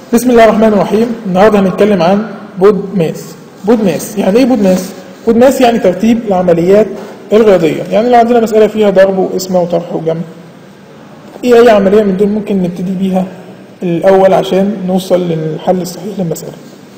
بسم الله الرحمن الرحيم النهارده هنتكلم عن بود ماس بود ماس يعني ايه بود ماس بود ماس يعني ترتيب العمليات الرياضيه يعني لو عندنا مساله فيها ضرب وقسمه وطرح وجمع ايه اي عمليه من دول ممكن نبتدي بيها الاول عشان نوصل للحل الصحيح للمساله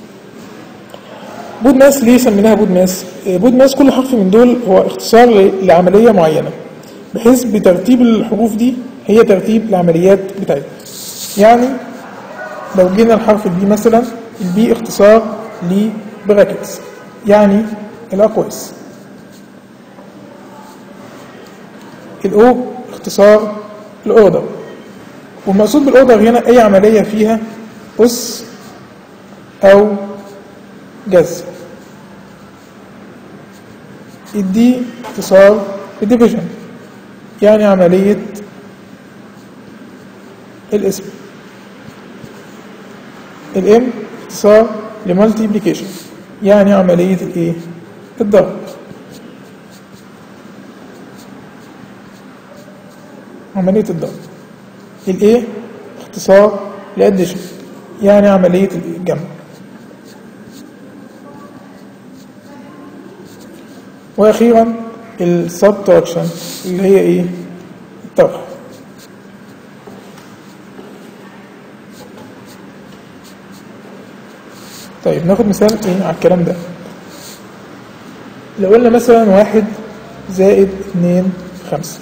بود ماس ليه سميناها بود ماس آه، بود ماس كل حرف من دول هو اختصار ل- لعمليه معينه بحيث بترتيب الحروف دي هي ترتيب العمليات بتاعتنا يعني لو جينا الحرف البي مثلا البي اختصار لبراكتس يعني الأقواس الأو اختصار الأوردر والمقصود بالأوردر هنا أي عملية فيها أس أو جذر الدي اختصار الديفيجن يعني عملية الاسم الام اختصار لمالتيبليكيشن يعني عملية الايه الضرب عملية الضرب الايه اختصار لاديشن يعني عملية الجمع واخيرا السبتراكشن اللي هي ايه الطرح طيب ناخد مثال ايه على الكلام ده لو قلنا مثلا واحد زائد اتنين خمسة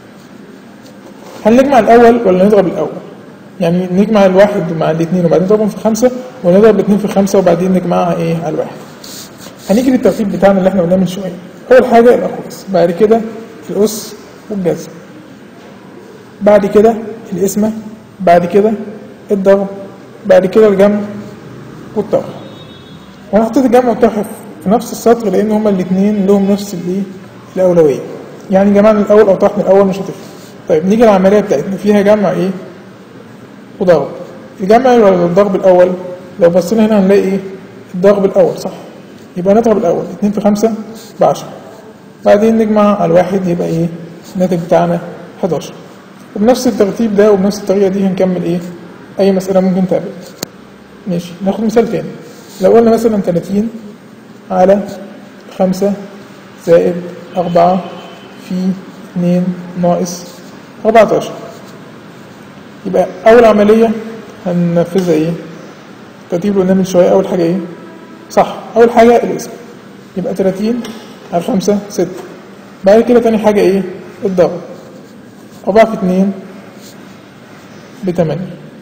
هل نجمع الأول ولا نضرب الأول؟ يعني نجمع الواحد مع الاتنين وبعدين نضربهم في خمسة ولا نضرب الاتنين في خمسة وبعدين نجمعها ايه على الواحد؟ هنيجي للترتيب بتاعنا اللي احنا قلناه من شوية أول حاجة الأقواس بعد كده الأس والجذر بعد كده القسمة بعد كده الضرب بعد كده الجمع والطرح وانا حطيت الجمع والطرح في نفس السطر لان هما الاثنين لهم نفس الايه الاولويه يعني جمعنا الاول او طرحنا الاول مش هتفرق طيب نيجي للعمليه بتاعتنا فيها جمع ايه وضرب الجمع ولا الضرب الاول لو بصينا هنا هنلاقي ايه الضرب الاول صح يبقى نضرب الاول 2 في 5 ب 10 بعدين نجمع على الواحد يبقى ايه الناتج بتاعنا 11 وبنفس الترتيب ده وبنفس الطريقه دي هنكمل ايه اي مساله ممكن تقابل ماشي ناخد مثال تاني لو قلنا مثلا 30 على 5 زائد 4 في 2 ناقص 14 يبقى أول عملية هننفذها إيه؟ الترتيب اللي قلنا من شوية أول حاجة إيه؟ صح أول حاجة الاسم يبقى 30 على 5 6 بعد كده تاني حاجة إيه؟ الضرب 4 في 2 ب 8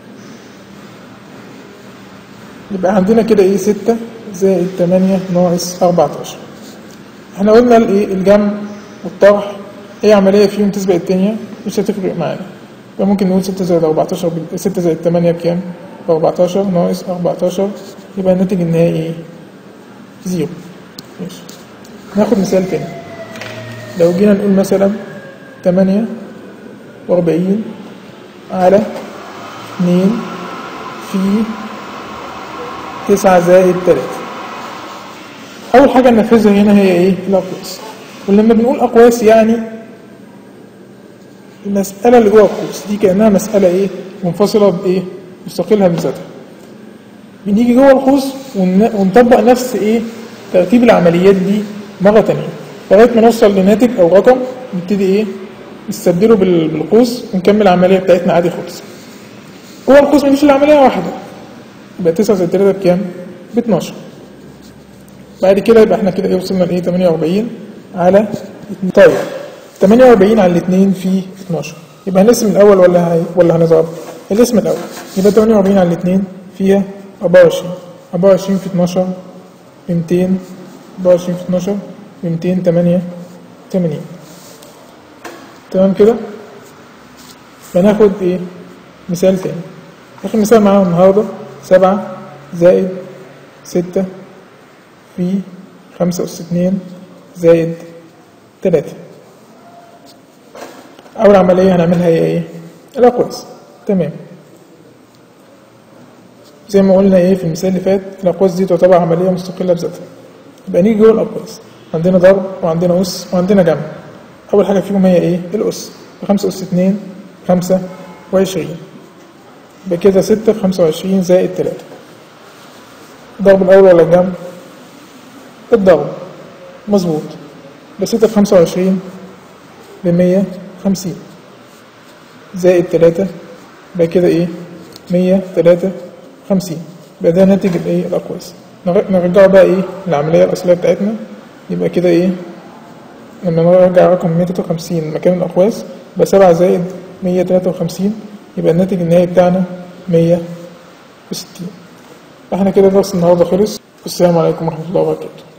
يبقى عندنا كده ايه ستة زائد تمانية ناقص أربعتاشر احنا قلنا الايه الجمع والطرح اي عملية فيهم تسبق التانية مش هتفرق معانا يبقى ممكن نقول ستة زائد أربعتاشر بال- ستة زائد تمانية بكام؟ بأربعتاشر ناقص أربعتاشر يبقى الناتج النهائي ايه؟ زيرو ماشي ناخد مثال تاني لو جينا نقول مثلا تمانية وأربعين على اتنين في تسعة زائد تلاتة أول حاجة ننفذها هنا هي إيه؟ الأقواس ولما بنقول أقواس يعني المسألة اللي جوه القوس دي كأنها مسألة إيه؟ منفصلة بإيه؟ مستقلة بذاتها بنيجي جوه القوس ون- ونطبق نفس إيه؟ ترتيب العمليات دي مرة تانية لغاية ما نوصل لناتج أو رقم نبتدي إيه؟ نستبدله بال- بالقوس ونكمل العملية بتاعتنا عادي خالص جوه القوس مفيش إلا عملية واحدة يبقى 9 زائد 3 بكام؟ ب 12 بعد كده يبقى احنا كده ايه وصلنا لايه 48 على 2 طيب 48 على 2 في 12 يبقى هنقسم الاول ولا هي ولا هنضرب؟ الاسم الاول يبقى 48 على 2 فيها 24 24 في 12 ب 200 24 في 12 ب 288 تمام كده؟ فناخد ايه؟ مثال تاني آخر مثال معانا النهاردة سبعة زائد ستة في خمسة أس اتنين زائد تلاتة أول عملية هنعملها هي إيه؟ الأقواس تمام زي ما قلنا إيه في المثال اللي فات الأقواس دي تعتبر عملية مستقلة بذاتها يبقى نيجي جوه الأقواس عندنا ضرب وعندنا أس وعندنا جمع أول حاجة فيهم هي إيه؟ الأس خمسة أس اتنين خمسة وعشرين يبقى كده ستة في خمسة وعشرين زائد تلاتة الضرب الأول ولا الجمع؟ الضرب مظبوط يبقى ستة في خمسة وعشرين بمية خمسين زائد تلاتة يبقى كده ايه؟ مية تلاتة خمسين يبقى ده ناتج الايه؟ الأقواس نر- نرجعه بقى ايه؟ العملية الأصلية بتاعتنا يبقى كده ايه؟ لما نرجع رقم 153 مكان الأقواس يبقى 7 زائد 153 يبقى الناتج النهائي بتاعنا 160 احنا كده درس النهارده خلص والسلام عليكم ورحمة الله وبركاته